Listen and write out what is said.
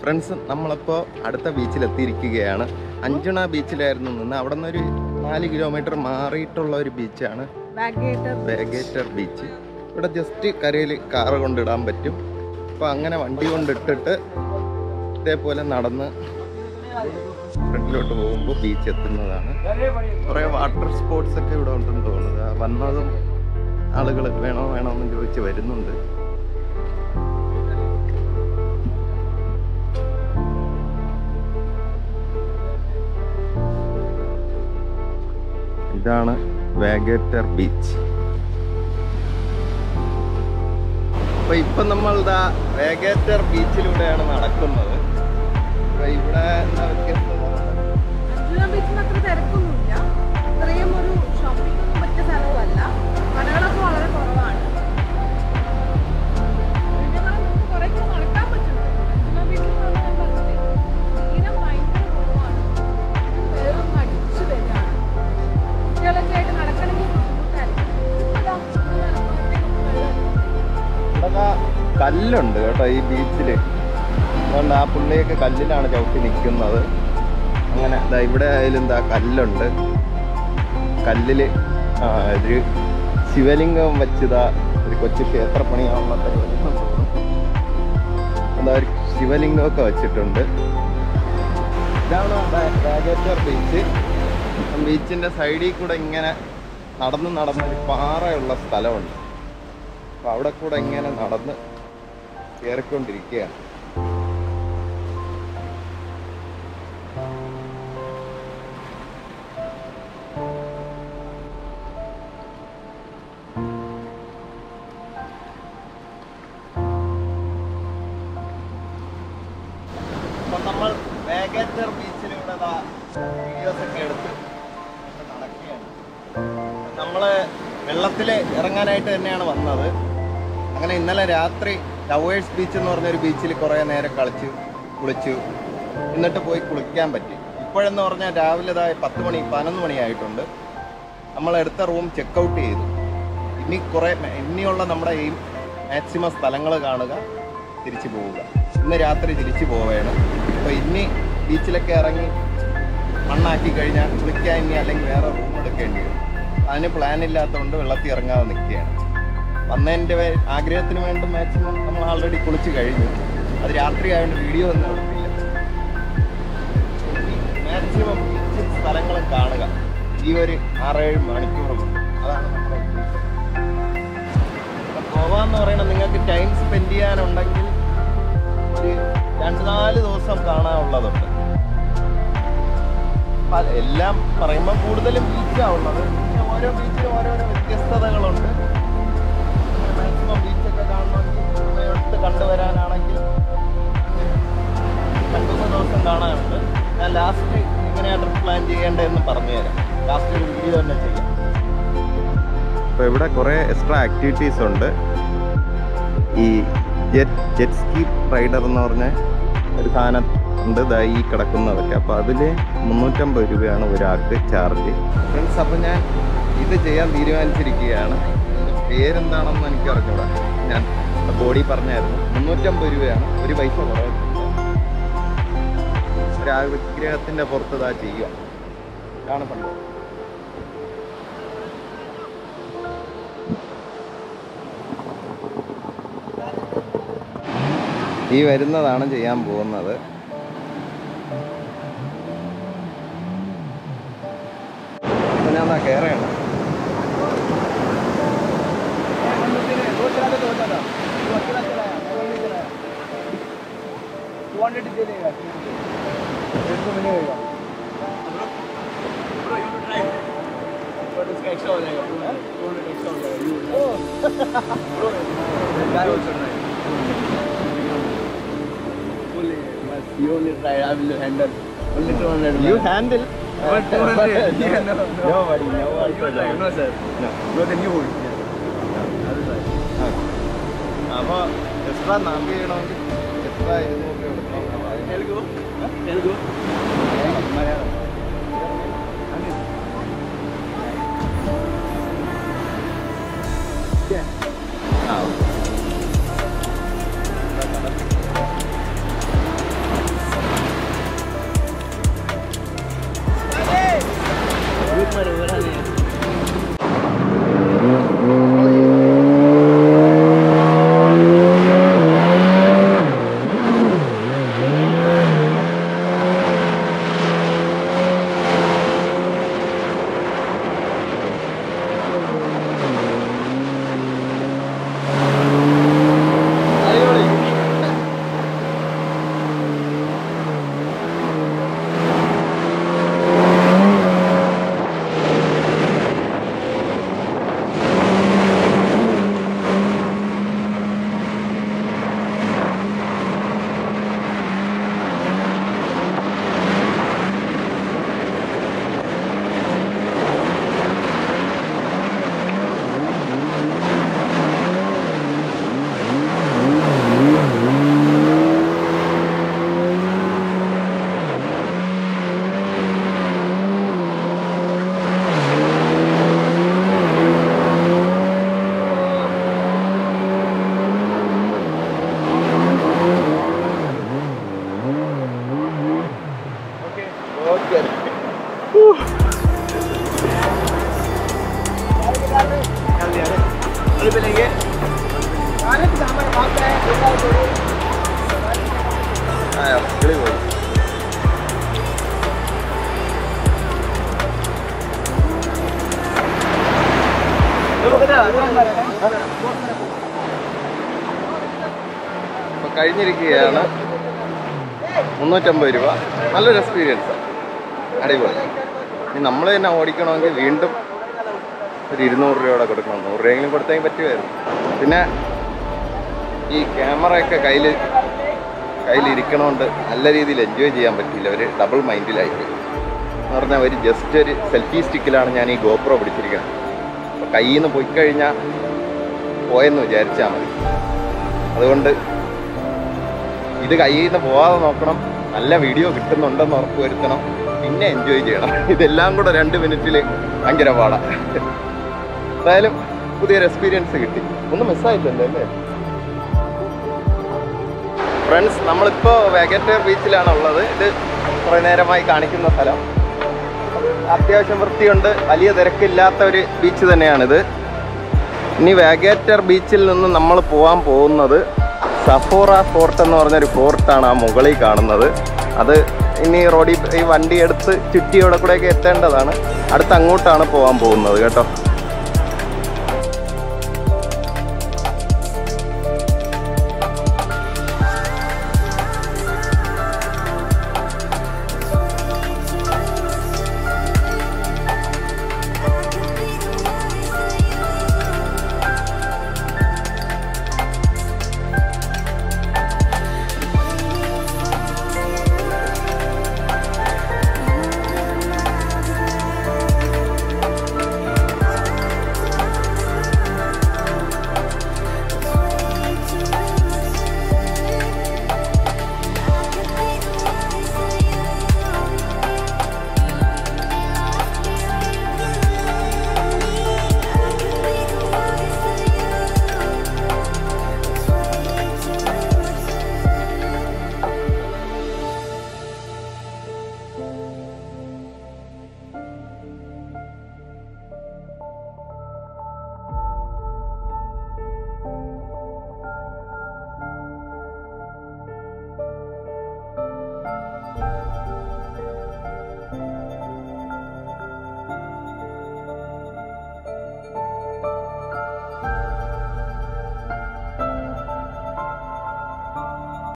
Friends നമ്മളിപ്പോൾ അടുത്ത ബീച്ചിൽ എത്തിയിരിക്കുകയാണ് അഞ്ചുണ ബീച്ചിലായിരുന്നു നിന്ന് അവിടെ നിന്നൊരു നാല് കിലോമീറ്റർ മാറിയിട്ടുള്ള ഒരു ബീച്ചാണ് വേഗേറ്റർ ബീച്ച് ഇവിടെ ജസ്റ്റ് കരയിൽ കാറ് കൊണ്ടിടാൻ പറ്റും അപ്പോൾ അങ്ങനെ വണ്ടി കൊണ്ടിട്ടിട്ട് ഇതേപോലെ നടന്ന് ഫ്രണ്ടിലോട്ട് പോകുമ്പോൾ ബീച്ച് എത്തുന്നതാണ് കുറേ വാട്ടർ സ്പോർട്സ് ഒക്കെ ഇവിടെ ഉണ്ടെന്ന് തോന്നുന്നത് ആ വന്നതും ആളുകൾ വേണോ വേണോ എന്ന് ചോദിച്ച് വരുന്നുണ്ട് ഇതാണ് വേഗേറ്റർ ബീച്ച് അപ്പൊ ഇപ്പൊ നമ്മൾ ദാ വേഗേറ്റർ ബീച്ചിലൂടെയാണ് നടക്കുന്നത് അപ്പൊ ഇവിടെ എന്താ വ്യത്യസ്തത ബീച്ചിന് അത്ര തിരക്കൊന്നുമില്ല ഇത്രയും ഒരു ഷോപ്പിംഗ് പറ്റിയ സ്ഥലവുമല്ല കടകളൊക്കെ വളരെ കുറവാണ് പിന്നെ നമുക്ക് കുറേ കൂടെ നടക്കാൻ പറ്റുന്നുണ്ട് അഞ്ചുമ ബീച്ചിൽ എന്ന് പറഞ്ഞാൽ ഞാൻ പറഞ്ഞില്ലേ, തീരം ഭയങ്കര കുറവാണ് വെള്ളം അടിച്ചു വരികയാണ് കുട്ടികളൊക്കെ ആയിട്ട് നടക്കണമെങ്കിൽ ബുദ്ധിമുട്ടായിരിക്കും അതാ ഇത് നടക്കുമ്പോഴത്തേക്കും വെള്ളം ഇവിടെ ദാ കല്ലുണ്ട് കേട്ടോ ഈ ബീച്ചില് അതുകൊണ്ട് ആ പുള്ളിയൊക്കെ കല്ലിലാണ് ചവിട്ടി നിൽക്കുന്നത് അങ്ങനെ ദാ ഇവിടെ ആയാലും എന്താ കല്ലുണ്ട് കല്ലില് ആ, ഒരു ശിവലിംഗം വെച്ചതാ ഒരു കൊച്ചു ക്ഷേത്രപ്പണിയാവുന്ന പരിപാടി എന്താ ഒരു ശിവലിംഗമൊക്കെ വെച്ചിട്ടുണ്ട് ഇതാണ് ബാഗേറ്റർ ബീച്ച് ബീച്ചിന്റെ സൈഡിൽ കൂടെ ഇങ്ങനെ നടന്ന് നടന്ന് ഒരു പാറയുള്ള സ്ഥലമുണ്ട് അപ്പൊ അവിടെ കൂടെ ഇങ്ങനെ നടന്ന് കയറിക്കൊണ്ടിരിക്കുകയാണ് അപ്പൊ നമ്മൾ വേഗേറ്റർ ബീച്ചിലൂടെ വീഡിയോസ് ഒക്കെ എടുത്ത് നടക്കുകയാണ് നമ്മള് വെള്ളത്തിൽ ഇറങ്ങാനായിട്ട് തന്നെയാണ് വന്നത് അങ്ങനെ ഇന്നലെ രാത്രി ടവേഴ്സ് ബീച്ച് എന്ന് പറഞ്ഞൊരു ബീച്ചിൽ കുറേ നേരം കളിച്ചു കുളിച്ചു എന്നിട്ട് പോയി കുളിക്കാൻ പറ്റി ഇപ്പോഴെന്ന് പറഞ്ഞാൽ രാവിലെ ഇതായി പത്ത് മണി പതിനൊന്ന് മണിയായിട്ടുണ്ട് നമ്മൾ എടുത്ത റൂം ചെക്കൗട്ട് ചെയ്തു ഇനി കുറേ ഇനിയുള്ള നമ്മുടെ ഈ മാക്സിമം സ്ഥലങ്ങൾ കാണുക തിരിച്ചു പോവുക ഇന്ന് രാത്രി തിരിച്ചു പോവുകയാണ് അപ്പോൾ ഇനി ബീച്ചിലൊക്കെ ഇറങ്ങി മണ്ണാക്കി കഴിഞ്ഞാൽ കുളിക്കാൻ ഇനി അല്ലെങ്കിൽ വേറെ റൂം എടുക്കേണ്ടി വരും അതിന് പ്ലാൻ ഇല്ലാത്തതുകൊണ്ട് വെള്ളത്തിൽ ഇറങ്ങാതെ നിൽക്കുകയാണ് വന്നതിൻ്റെ വേ- ആഗ്രഹത്തിന് വേണ്ടി മാക്സിമം നമ്മൾ ആൾറെഡി കുളിച്ച് കഴിഞ്ഞു അത് രാത്രി ആയതുകൊണ്ട് വീഡിയോ ഒന്നും എടുത്തില്ല മാക്സിമം ബീച്ചും സ്ഥലങ്ങളും കാണുക ഈ ഒരു ആറേഴ് മണിക്കൂർ കൊണ്ട് അതാണ് നമ്മുടെ ഉദ്ദേശം ഇപ്പൊ ഗോവ എന്ന് പറയുന്നത് നിങ്ങൾക്ക് ടൈം സ്പെൻഡ് ചെയ്യാനുണ്ടെങ്കിൽ ഒരു രണ്ട് നാല് ദിവസം കാണാനുള്ളതുണ്ട് പല- എല്ലാം പറയുമ്പോൾ കൂടുതലും ബീച്ചാണ് ഉള്ളത് പിന്നെ ഓരോ ബീച്ചിലും ഓരോരോ വ്യത്യസ്തതകളുണ്ട് മാക്സിമം ബീച്ചൊക്കെ കാണണമെങ്കിൽ സമയത്ത് കണ്ടുവരാനാണെങ്കിൽ രണ്ടു മൂന്ന് ദിവസം കാണാനുണ്ട് ഞാൻ ലാസ്റ്റ് എങ്ങനെയാണ് ട്രിപ്പ് പ്ലാൻ ചെയ്യേണ്ടതെന്ന് പറഞ്ഞുതരാം ലാസ്റ്റ് ഒരു വീഡിയോ തന്നെ ചെയ്യാം അപ്പോൾ ഇവിടെ കുറേ എക്സ്ട്രാ ആക്ടിവിറ്റീസ് ഉണ്ട് ഈ ജെറ്റ് ജെറ്റ് സ്കീ റൈഡർ എന്ന് പറഞ്ഞ ഒരു സാധനം ഉണ്ട് ഇതാ ഈ കിടക്കുന്നതൊക്കെ അപ്പോൾ അതിൽ മുന്നൂറ്റമ്പത് രൂപയാണ് ഒരാൾക്ക് ചാർജ് ഫ്രണ്ട്സ് അപ്പോൾ ഞാൻ ഇത് ചെയ്യാൻ തീരുമാനിച്ചിരിക്കുകയാണ് ഇതിൻ്റെ പേരെന്താണെന്ന് എനിക്ക് അറിഞ്ഞൂടാ ഞാൻ ബോഡി പറഞ്ഞായിരുന്നു മുന്നൂറ്റമ്പത് രൂപയാണ് ഒരു പൈസ കുറവില്ല ഒരു ആ വിഗ്രഹത്തിൻ്റെ പുറത്ത് ഇതാ ചെയ്യുക ഇതാണ് സംഭവം ഈ വരുന്നതാണ് ചെയ്യാൻ പോകുന്നത് അപ്പൊ ഞാൻ എന്താ കയറണം You only try, I will handle. Only 200. You handle But 200. Yeah, no, no. No വടി no You try, no, sir. No. No, then you hold. I will try. അപ്പോൾ എക്സ്ട്രാ നാമ്പ് ചെയ്യണമെങ്കിൽ എക്സ്ട്രാ ഇരുന്നൂറ് രൂപ കൊടുക്കണം Telugu? Huh? Telugu? മലയാളം ആ okay बरोबर आहे ഓക്കെ കിളി പോയി ഇപ്പൊ കഴിഞ്ഞിരിക്കുകയാണ് മുന്നൂറ്റമ്പത് രൂപ നല്ലൊരു എക്സ്പീരിയൻസ് അടിപൊളി ഇനി നമ്മൾ തന്നെ ഓടിക്കണമെങ്കിൽ വീണ്ടും ഒരു ഇരുന്നൂറ് രൂപയുടെ കൊടുക്കണം നൂറ് രൂപയെങ്കിലും കൊടുത്തെങ്കിൽ പറ്റുമായിരുന്നു പിന്നെ ഈ ക്യാമറയൊക്കെ കയ്യിൽ കയ്യിലിരിക്കണോണ്ട് നല്ല രീതിയിൽ എൻജോയ് ചെയ്യാൻ പറ്റിയില്ല ഒരു ഡബിൾ മൈൻഡിലായിപ്പോയി എന്ന് പറഞ്ഞാൽ ഒരു ജസ്റ്റ് ഒരു സെൽഫി സ്റ്റിക്കിലാണ് ഞാൻ ഈ ഗോപ്രോ പിടിച്ചിരിക്കുന്നത് അപ്പോൾ കയ്യിൽ നിന്ന് പോയി കഴിഞ്ഞാൽ പോയെന്ന് വിചാരിച്ചാൽ മതി അതുകൊണ്ട് ഇത് കയ്യിൽ നിന്ന് പോവാതെ നോക്കണം നല്ല വീഡിയോ കിട്ടുന്നുണ്ടെന്ന് ഉറപ്പ് വരുത്തണം പിന്നെ എൻജോയ് ചെയ്യണം ഇതെല്ലാം കൂടെ രണ്ട് മിനിറ്റിൽ ഭയങ്കര പാടാ എന്തായാലും പുതിയൊരു എക്സ്പീരിയൻസ് കിട്ടി ഒന്നും മിസ്സായില്ലല്ലോ അല്ലേ ഫ്രണ്ട്സ് നമ്മളിപ്പോൾ വാഗറ്റർ ബീച്ചിലാണ് ഉള്ളത് ഇത് കുറേ നേരമായി കാണിക്കുന്ന സ്ഥലം അത്യാവശ്യം വൃത്തിയുണ്ട് വലിയ തിരക്കില്ലാത്ത ഒരു ബീച്ച് തന്നെയാണിത് ഇനി വാഗേറ്റർ ബീച്ചിൽ നിന്ന് നമ്മൾ പോകാൻ പോകുന്നത് സഫോറ ഫോർട്ട് എന്ന് പറഞ്ഞൊരു ഫോർട്ടാണ് ആ മുകളിൽ കാണുന്നത് അത് ഇനി റോഡിൽ ഈ വണ്ടി എടുത്ത് ചുറ്റിയോടെ കൂടെയൊക്കെ എത്തേണ്ടതാണ് അടുത്ത് അങ്ങോട്ടാണ് പോകാൻ പോകുന്നത് കേട്ടോ